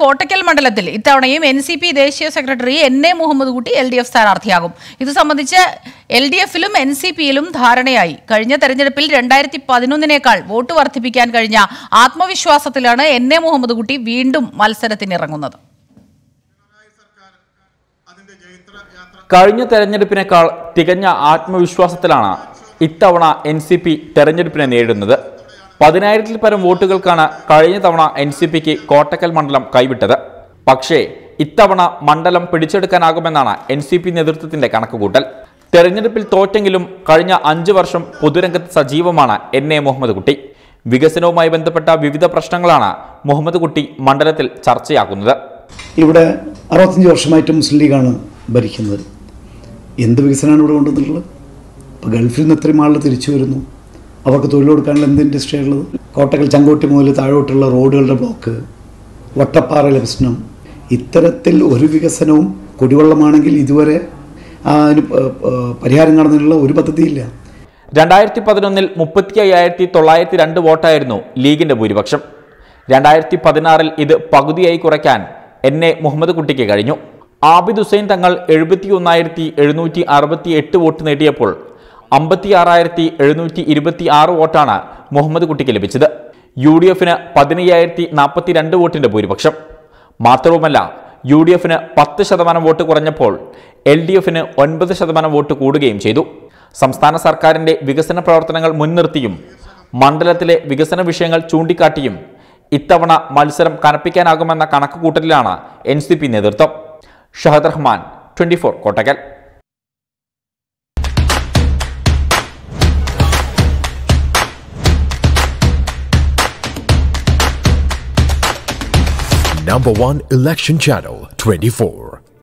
കോട്ടയ്ക്കൽ മണ്ഡലത്തിൽ ഇത്തവണയും N C P ദേശീയ secretary N A Muhammad Kutty L D F സ്ഥാനാർത്ഥിയാകും ഇത് സംബന്ധിച്ച് എൽ ഡി എഫിലും എൻ സി പിയിലും ധാരണയായി കഴിഞ്ഞ തെരഞ്ഞെടുപ്പിൽ രണ്ടായിരത്തി പതിനൊന്നിനേക്കാൾ വോട്ട് വർദ്ധിപ്പിക്കാൻ കഴിഞ്ഞ ആത്മവിശ്വാസത്തിലാണ് എൻ എ മുഹമ്മദ് കുട്ടി വീണ്ടും മത്സരത്തിനിറങ്ങുന്നത് കഴിഞ്ഞ തെരഞ്ഞെടുപ്പിനേക്കാൾ തികഞ്ഞ ആത്മവിശ്വാസത്തിലാണ് ഇത്തവണ എൻ സി പി തെരഞ്ഞെടുപ്പിനെ നേരിടുന്നത് പതിനായിരത്തിൽ പരം വോട്ടുകൾക്കാണ് കഴിഞ്ഞ തവണ എൻ സി പിക്ക് കോട്ടക്കൽ മണ്ഡലം കൈവിട്ടത് പക്ഷേ ഇത്തവണ മണ്ഡലം പിടിച്ചെടുക്കാനാകുമെന്നാണ് എൻ സി പി നേതൃത്വത്തിന്റെ കണക്കുകൂട്ടൽ തെരഞ്ഞെടുപ്പിൽ തോറ്റെങ്കിലും കഴിഞ്ഞ അഞ്ചു വർഷം പൊതുരംഗത്ത് സജീവമാണ് എൻ എ മുഹമ്മദ് കുട്ടി വികസനവുമായി ബന്ധപ്പെട്ട വിവിധ പ്രശ്നങ്ങളാണ് മുഹമ്മദ് കുട്ടി മണ്ഡലത്തിൽ ചർച്ചയാക്കുന്നത് ഇവിടെ അറുപത്തഞ്ച് വർഷമായിട്ട് മുസ്ലിം ലീഗാണ് ഭരിക്കുന്നത് എന്ത് വികസനമാണ് ഇവിടെ കൊണ്ടുവന്നിട്ടുള്ളത് ഇപ്പോൾ ഗൾഫിൽ നിന്ന് ഇത്രയും ആളുകൾ തിരിച്ചു വരുന്നു അവർക്ക് തൊഴിൽ കൊടുക്കാനുള്ള എന്ത് ഇൻഡസ്ട്രിയാണ് ഉള്ളത് കോട്ടക്കൽ ചങ്കോട്ടി മുതൽ താഴോട്ടുള്ള റോഡുകളുടെ ബ്ലോക്ക് വട്ടപ്പാറയിലെ പ്രശ്നം ഇത്തരത്തിൽ ഒരു വികസനവും കുടിവെള്ളമാണെങ്കിൽ ഇതുവരെ ആ, അതിന് പ- പ- പരിഹാരം കാണുന്നതിനുള്ള ഒരു പദ്ധതിയില്ല രണ്ടായിരത്തി പതിനൊന്നിൽ മുപ്പത്തി അയ്യായിരത്തി തൊള്ളായിരത്തി രണ്ട് വോട്ടായിരുന്നു ലീഗിന്റെ ഭൂരിപക്ഷം രണ്ടായിരത്തി പതിനാറിൽ ഇത് പകുതിയായി കുറയ്ക്കാൻ എൻ എ മുഹമ്മദ് കുട്ടിക്ക് കഴിഞ്ഞു ആബിദ് ഹുസൈൻ തങ്ങൾ എഴുപത്തി ഒന്നായിരത്തി എഴുന്നൂറ്റി അറുപത്തി എട്ട് വോട്ട് നേടിയപ്പോൾ അമ്പത്തി ആറായിരത്തി എഴുന്നൂറ്റി ഇരുപത്തി ആറ് വോട്ടാണ് മുഹമ്മദ് കുട്ടിക്ക് ലഭിച്ചത് യു ഡി എഫിന് പതിനയ്യായിരത്തി നാൽപ്പത്തി രണ്ട് വോട്ടിന്റെ ഭൂരിപക്ഷം മാത്രവുമല്ല യു ഡി എഫിന് പത്ത് ശതമാനം വോട്ട് കുറഞ്ഞപ്പോൾ എൽ ഡി എഫിന് ഒൻപത് ശതമാനം വോട്ട് കൂടുകയും ചെയ്തു സംസ്ഥാന സർക്കാരിന്റെ വികസന പ്രവർത്തനങ്ങൾ മുൻനിർത്തിയും മണ്ഡലത്തിലെ വികസന വിഷയങ്ങൾ ചൂണ്ടിക്കാട്ടിയും ഇത്തവണ മത്സരം കനപ്പിക്കാനാകുമെന്ന കണക്കുകൂട്ടലിലാണ് എൻ സി പി നേതൃത്വം Shahad Rahman twenty four Kottakkal Number one election channel 24.